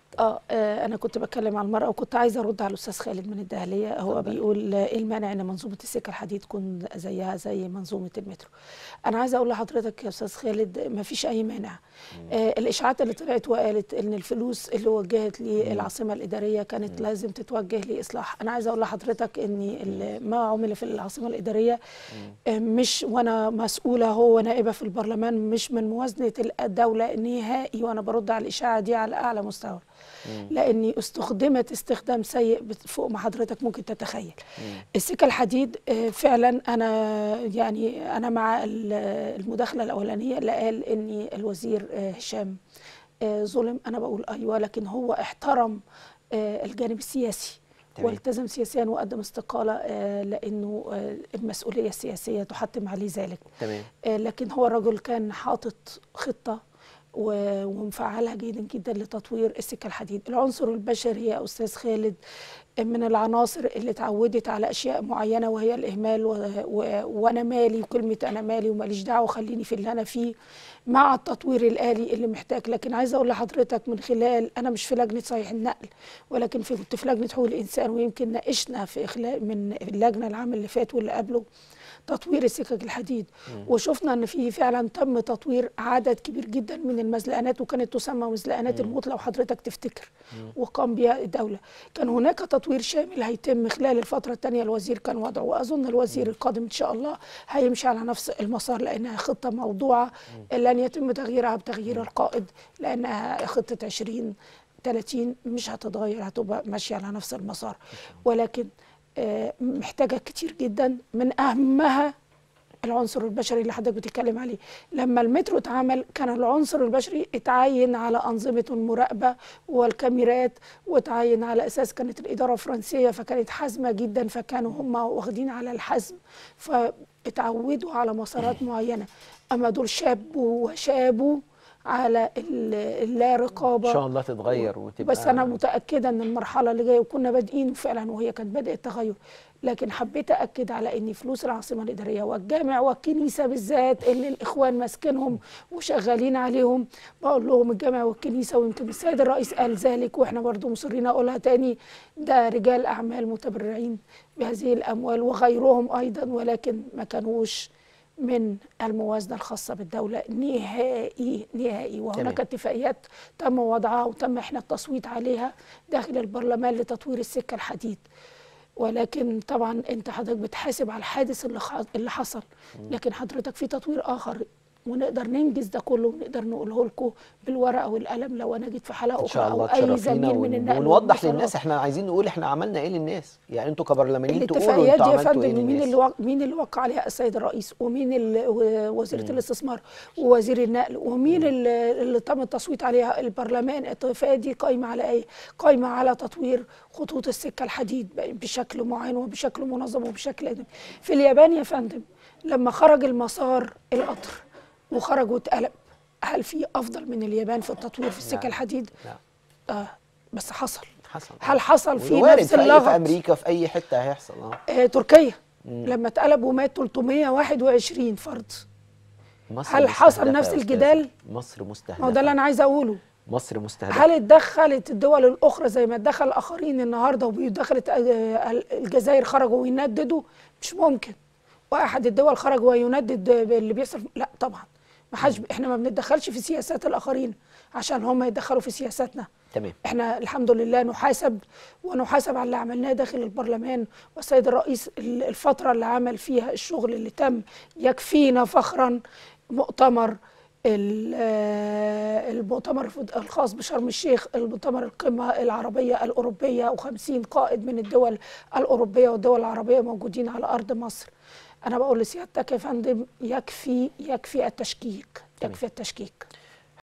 اه آه، انا كنت بتكلم عن المراه وكنت عايزه ارد على الاستاذ خالد من الدهليه هو اتفضلي. بيقول آه، ايه المانع ان منظومه السكه الحديد تكون زيها زي منظومه المترو انا عايزه اقول لحضرتك يا استاذ خالد ما فيش اي مانع آه الاشاعات اللي طلعت وقالت ان الفلوس اللي وجهت للعاصمه الاداريه كانت لازم تتوجه لاصلاح انا عايزه اقول لحضرتك ان ال- ما عمل في العاصمه الاداريه آه، مش وانا مسؤوله هو نائبه في البرلمان مش من موازنه الدوله نهائي وانا برد على الاشاعه دي على اعلى مستوى لاني استخدمت استخدام سيء بت- فوق ما حضرتك ممكن تتخيل السكه الحديد آه، فعلا انا يعني انا مع ال- المداخله الاولانيه اللي قال ان الوزير آه، هشام آه، ظلم انا بقول ايوه لكن هو احترم آه، الجانب السياسي تمام. والتزم سياسيا وقدم استقاله آه، لانه آه، المسؤوليه السياسيه تحتم عليه ذلك تمام آه، لكن هو الرجل كان حاطط خطة و- ومفعلها جيدا جدا لتطوير السكة الحديد العنصر البشري يا أستاذ خالد من العناصر اللي اتعودت على أشياء معينة وهي الإهمال و... و... وأنا مالي وكلمة أنا مالي وماليش دعوة خليني في اللي أنا فيه مع التطوير الآلي اللي محتاج لكن عايزة أقول لحضرتك من خلال أنا مش في لجنة صحيح النقل ولكن في كنت في لجنة حقوق الإنسان ويمكن ناقشنا في إخلاء من اللجنة العام اللي فات واللي قبله تطوير السكك الحديد وشفنا ان في فعلا تم تطوير عدد كبير جدا من المزلقانات وكانت تسمى مزلقانات الموت لو حضرتك تفتكر وقام بها الدوله كان هناك تطوير شامل هيتم خلال الفتره الثانيه الوزير كان وضعه واظن الوزير القادم ان شاء الله هيمشي على نفس المسار لانها خطه موضوعه لن يتم تغييرها بتغيير القائد لانها خطه 20 30 مش هتتغير هتبقى ماشيه على نفس المسار ولكن آه، محتاجه كتير جدا من اهمها العنصر البشري اللي حضرتك بتتكلم عليه لما المترو اتعمل كان العنصر البشري اتعين على أنظمة المراقبة والكاميرات واتعين على أساس كانت الإدارة فرنسية فكانت حازمة جدا فكانوا هم واخدين على الحزم فاتعودوا على مسارات معينة أما دول شابوا وشابوا على ال- اللا رقابة ان شاء الله تتغير وتبقى بس انا متاكده ان المرحله اللي جايه وكنا بادئين فعلا وهي كانت بدات تغير لكن حبيت اكد على ان فلوس العاصمه الاداريه والجامع والكنيسه بالذات اللي الاخوان ماسكينهم وشغالين عليهم بقول لهم الجامع والكنيسه ويمكن السيد الرئيس قال ذلك واحنا برضو مصرين اقولها تاني ده رجال اعمال متبرعين بهذه الاموال وغيرهم ايضا ولكن ما كانوش من الموازنه الخاصه بالدوله نهائي نهائي وهناك تمام. اتفاقيات تم وضعها وتم احنا التصويت عليها داخل البرلمان لتطوير السكه الحديد ولكن طبعا انت حضرتك بتحاسب على الحادث اللي خ- اللي حصل لكن حضرتك في تطوير اخر ونقدر ننجز ده كله ونقدر نقوله لكم بالورقه والقلم لو انا جيت في حلقه ان اخرى شاء الله او اي تشرفينا زميل من ون- النقل ونوضح والمواصلات. للناس احنا عايزين نقول احنا عملنا ايه للناس يعني انتوا كبرلمانيين تقولوا الاتفاقيات انتوا دي يا عملتوا ايه فندم مين اللي للناس وق... مين اللي وقع عليها السيد الرئيس ومين ال... و- وزيره الاستثمار ووزير النقل ومين اللي, اللي تم التصويت عليها البرلمان الاتفاقيه دي قايمه على ايه؟ قايمه على تطوير خطوط السكه الحديد ب- بشكل معين وبشكل منظم وبشكل أدمي. في اليابان يا فندم لما خرج المسار القطر وخرج واتقلب هل في افضل من اليابان في التطوير في السكه لا. الحديد؟ لا آه بس حصل حصل هل حصل في وارد نفس في, أي- في اللغط امريكا في اي حته هيحصل اه آه، تركيا لما اتقلب ومات 321 فرد مصر هل حصل مستهدفة نفس يا أستاذة. الجدال؟ مصر مستهدفه ما هو ده اللي انا عايزه اقوله مصر مستهدفه هل اتدخلت الدول الاخرى زي ما اتدخل الاخرين النهارده ودخلت الجزائر خرجوا وينددوا مش ممكن واحد الدول خرج ويندد باللي بيحصل لا طبعا ما حدش احنا ما بنتدخلش في سياسات الاخرين عشان هم يتدخلوا في سياساتنا تمام احنا الحمد لله نحاسب ونحاسب على اللي عملناه داخل البرلمان والسيد الرئيس ال- الفترة اللي عمل فيها الشغل اللي تم يكفينا فخرا مؤتمر ال- آه، المؤتمر الخاص بشرم الشيخ المؤتمر القمة العربية الأوروبية و50 قائد من الدول الأوروبية والدول العربية موجودين على أرض مصر أنا بقول لسيادتك يا فندم يكفي يكفي التشكيك تمام. يكفي التشكيك